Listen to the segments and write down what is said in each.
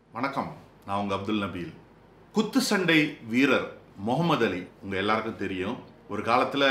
வணக்கம் நான் உங்க அப்துல் நபீல் குத்து சண்டை வீரர் முகமது அலி உங்க எல்லாருக்கும் தெரியும் ஒரு காலத்துல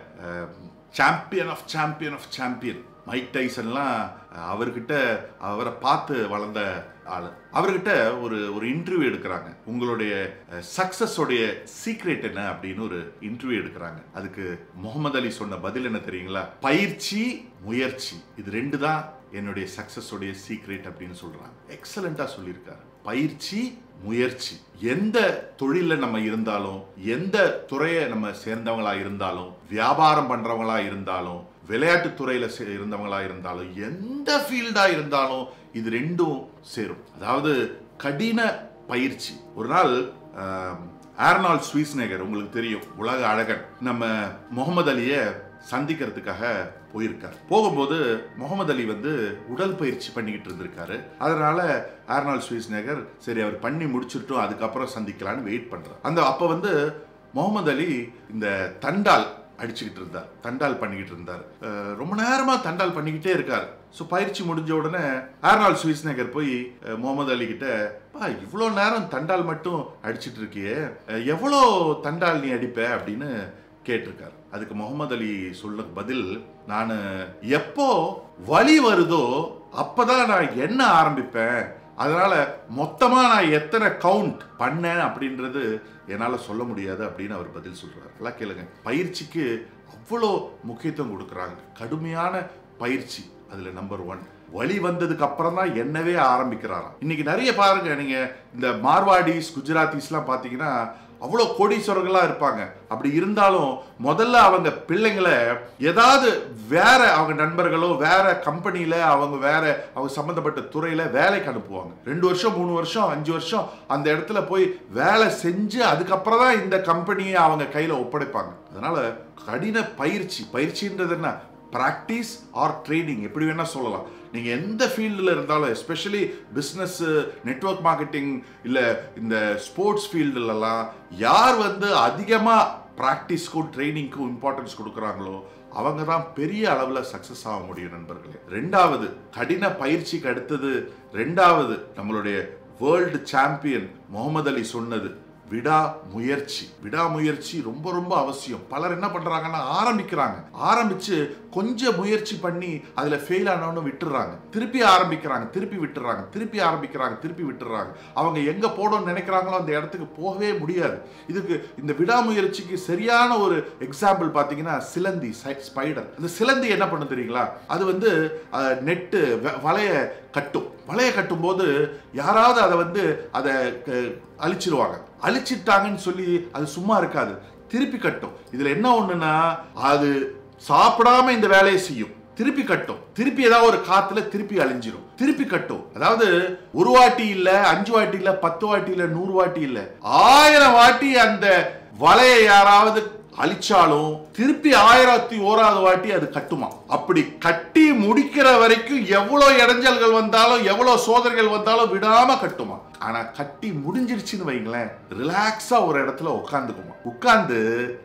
champion of champion of champion Mike டைசன்லாம் அஹ், அவர்கிட்ட அவரை பார்த்து வளர்ந்த ஆள் அவர்கிட்ட ஒரு ஒரு இன்டர்வியூ எடுக்கிறாங்க உங்களுடைய சக்சஸ் உடைய சீக்ரெட் என்ன அப்படின்னு ஒரு இன்டர்வியூ எடுக்கிறாங்க அதுக்கு முகமது அலி சொன்ன பதில் என்ன தெரியுங்களா பயிற்சி முயற்சி இது ரெண்டு தான் என்னுடைய சக்சஸ் உடைய சீக்ரெட் அப்படின்னு சொல்றாங்க எக்ஸலண்டா சொல்லியிருக்காரு பயிற்சி முயற்சி எந்த தொழில நம்ம இருந்தாலும் எந்த துறையை நம்ம சேர்ந்தவங்களா இருந்தாலும் வியாபாரம் பண்றவங்களா இருந்தாலும் விளையாட்டு துறையில சே- இருந்தவங்களா இருந்தாலும் எந்த ஃபீல்டா இருந்தாலும் இது ரெண்டும் சேரும் அதாவது கடின பயிற்சி ஒரு நாள் ஆம், ஆர்னால்ட் ஸ்வீஸ்நேகர் உங்களுக்கு தெரியும் உலக அழகன் நம்ம முகமது அலியை சந்திக்கிறதுக்காக போயிருக்கார் போகும்போது முகமது அலி வந்து உடல் பயிற்சி பண்ணிக்கிட்டு இருந்திருக்காரு அதனால ஆர்னால்ட் ஸ்வீஸ்நேகர் சரி அவர் பண்ணி முடிச்சிட்டோம் அதுக்கப்புறம் சந்திக்கலான்னு வெயிட் பண்றார் அந்த அப்ப வந்து முகமது அலி இந்த தண்டால் அடிச்சுக்கிட்டு இருந்தார் தண்டால் பண்ணிக்கிட்டு இருந்தார் அஹ் ரொம்ப நேரமா தண்டால் பண்ணிக்கிட்டே இருக்கார் ஸோ பயிற்சி முடிஞ்ச உடனே ஆர்னால் ஸ்வீஸ்நகர் போய் அஹ், முகமது அலி கிட்ட பா இவ்வளோ நேரம் தண்டால் மட்டும் அடிச்சிட்டு இருக்கியே அஹ், எவ்வளோ தண்டால் நீ அடிப்ப அப்படின்னு கேட்டிருக்காரு அதுக்கு முகமது அலி சொல்ல பதில் நான் எப்போ வலி வருதோ அப்பதான் நான் என்ன ஆரம்பிப்பேன் அதனால மொத்தமா நான் எத்தனை கவுண்ட் பண்ணேன் அப்படின்றது என்னால சொல்ல முடியாது அப்படின்னு அவர் பதில் சொல்றாரு எல்லாம் கேளுங்க பயிற்சிக்கு அவ்வளோ முக்கியத்துவம் கொடுக்குறாங்க கடுமையான பயிற்சி அதுல நம்பர் ஒன் வலி வந்ததுக்கு அப்புறம் தான் என்னவே ஆரம்பிக்கிறாராம் இன்னைக்கு நிறைய பாருங்க நீங்க இந்த மார்வாடிஸ் குஜராத்திஸ்லாம் பாத்தீங்கன்னா அவ்வளோ கோடீஸ்வரர்களா இருப்பாங்க அப்படி இருந்தாலும் முதல்ல அவங்க பிள்ளைங்களை ஏதாவது வேற அவங்க நண்பர்களோ வேற கம்பெனியில அவங்க வேற அவங்க சம்பந்தப்பட்ட துறையில வேலைக்கு அனுப்புவாங்க ரெண்டு வருஷம் மூணு வருஷம் அஞ்சு வருஷம் அந்த இடத்துல போய் வேலை செஞ்சு அதுக்கப்புறம் தான் இந்த கம்பெனியை அவங்க கையில ஒப்படைப்பாங்க அதனால கடின பயிற்சி பயிற்சின்றது என்ன ப்ராக்டிஸ் ஆர் ட்ரைனிங் எப்படி வேணா சொல்லலாம் நீங்க எந்த ஃபீல்டில் இருந்தாலும் எஸ்பெஷலி பிஸ்னஸ் நெட்வொர்க் மார்க்கெட்டிங் இல்ல இந்த ஸ்போர்ட்ஸ் ஃபீல்டுலலாம் யார் வந்து அதிகமா ப்ராக்டிஸ்க்கும் ட்ரைனிங்க்கும் இம்பார்ட்டன்ஸ் கொடுக்குறாங்களோ அவங்க தான் பெரிய அளவில் சக்ஸஸ் ஆக முடியும் நண்பர்களே ரெண்டாவது கடின பயிற்சிக்கு அடுத்தது ரெண்டாவது நம்மளுடைய வேர்ல்டு சாம்பியன் முகமது அலி சொன்னது விடா முயற்சி விடாமுயற்சி ரொம்ப ரொம்ப அவசியம் பலர் என்ன பண்றாங்கன்னா ஆரம்பிக்கிறாங்க ஆரம்பிச்சு கொஞ்சம் முயற்சி பண்ணி அதுல ஃபெயில் ஆனவனு விட்டுறாங்க திருப்பி ஆரம்பிக்கிறாங்க திருப்பி விட்டுறாங்க திருப்பி ஆரம்பிக்கிறாங்க திருப்பி விட்டுறாங்க அவங்க எங்க போடணும்னு நினைக்கிறாங்களோ அந்த இடத்துக்கு போகவே முடியாது இதுக்கு இந்த விடாமுயற்சிக்கு சரியான ஒரு எக்ஸாம்பிள் பாத்தீங்கன்னா சிலந்தி ஸ்பைடர் இந்த சிலந்தி என்ன பண்ணும் தெரியுங்களா அது வந்து அஹ், நெட்டு வ- வலைய கட்டும் வலைய கட்டும்போது யாராவது அதை வந்து அதை க- அழிச்சிருவாங்க அழிச்சிட்டாங்கன்னு சொல்லி அது சும்மா இருக்காது திருப்பி கட்டும் இதுல என்ன ஒண்ணுன்னா அது சாப்பிடாம இந்த வேலையை செய்யும் திருப்பி கட்டும் திருப்பி ஏதாவது ஒரு காத்துல திருப்பி அழிஞ்சிரும் திருப்பி கட்டும் அதாவது ஒரு வாட்டி இல்ல அஞ்சு வாட்டி இல்ல பத்து வாட்டி இல்ல நூறு வாட்டி இல்ல ஆயிரம் வாட்டி அந்த வலையை யாராவது அழிச்சாலும் திருப்பி ஆயிரத்தி ஓராவது வாட்டி அது கட்டுமா அப்படி கட்டி முடிக்கிற வரைக்கும் எவ்வளவு இடைஞ்சல்கள் வந்தாலும் எவ்வளவு சோதனைகள் வந்தாலும் விடாம கட்டுமா ஆனா கட்டி முடிஞ்சிருச்சுன்னு வைங்களேன் ரிலாக்ஸா ஒரு இடத்துல உட்காந்துக்குமா உட்கார்ந்து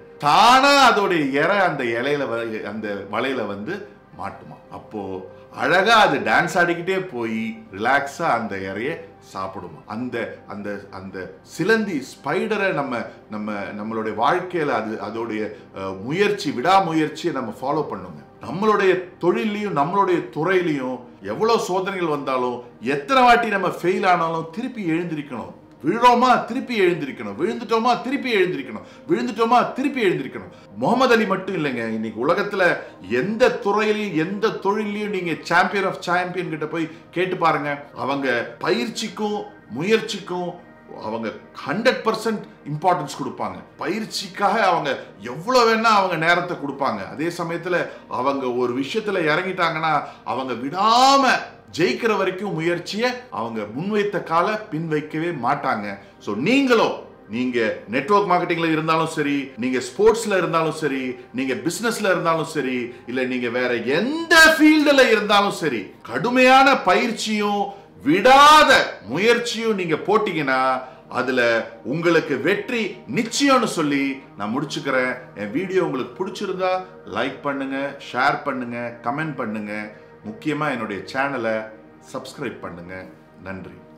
தானா அதோடைய இறை அந்த இலையில வ- அந்த வலையில வந்து மாட்டுமா அப்போ அழகா அது டான்ஸ் ஆடிக்கிட்டே போய் ரிலாக்ஸா அந்த இறைய சாப்பிடுமா அந்த அந்த அந்த சிலந்தி ஸ்பைடரை நம்ம நம்ம நம்மளுடைய வாழ்க்கையில அது அதோடைய அஹ், முயற்சி விடாமுயற்சியை நம்ம ஃபாலோ பண்ணுங்க நம்மளுடைய தொழிலையும் நம்மளுடைய துறையிலையும் எவ்வளவு சோதனைகள் வந்தாலும் எத்தனை வாட்டி நம்ம ஃபெயில் ஆனாலும் திருப்பி எழுந்திருக்கணும் விழுறோமா திருப்பி எழுந்திருக்கணும் விழுந்துட்டோமா திருப்பி எழுந்திருக்கணும் விழுந்துட்டோமா திருப்பி எழுந்திருக்கணும் முகமது அலி மட்டும் இல்லைங்க இன்னைக்கு உலகத்துல எந்த துறையிலையும் எந்த தொழிலையும் நீங்க சாம்பியன் ஆஃப் சாம்பியன் கிட்ட போய் கேட்டு பாருங்க அவங்க பயிற்சிக்கும் முயற்சிக்கும் அவங்க ஹண்ட்ரட் பர்சன்ட் இம்பார்ட்டன்ஸ் கொடுப்பாங்க பயிற்சிக்காக அவங்க எவ்வளோ வேணா அவங்க நேரத்தை கொடுப்பாங்க அதே சமயத்துல அவங்க ஒரு விஷயத்துல இறங்கிட்டாங்கன்னா அவங்க விடாம ஜெயிக்கிற வரைக்கும் முயற்சியை அவங்க முன்வைத்த கால பின் வைக்கவே மாட்டாங்க ஸோ நீங்களும் நீங்க நெட்வொர்க் மார்க்கெட்டிங்ல இருந்தாலும் சரி நீங்க ஸ்போர்ட்ஸ்ல இருந்தாலும் சரி நீங்க பிசினஸ்ல இருந்தாலும் சரி இல்ல நீங்க வேற எந்த ஃபீல்டுல இருந்தாலும் சரி கடுமையான பயிற்சியும் விடாத முயற்சியும் நீங்க போட்டீங்கன்னா அதுல உங்களுக்கு வெற்றி நிச்சயம்னு சொல்லி நான் முடிச்சுக்கிறேன் என் வீடியோ உங்களுக்கு பிடிச்சிருந்தா லைக் பண்ணுங்க ஷேர் பண்ணுங்க கமெண்ட் பண்ணுங்க முக்கியமா என்னுடைய சேனலை சப்ஸ்கிரைப் பண்ணுங்க நன்றி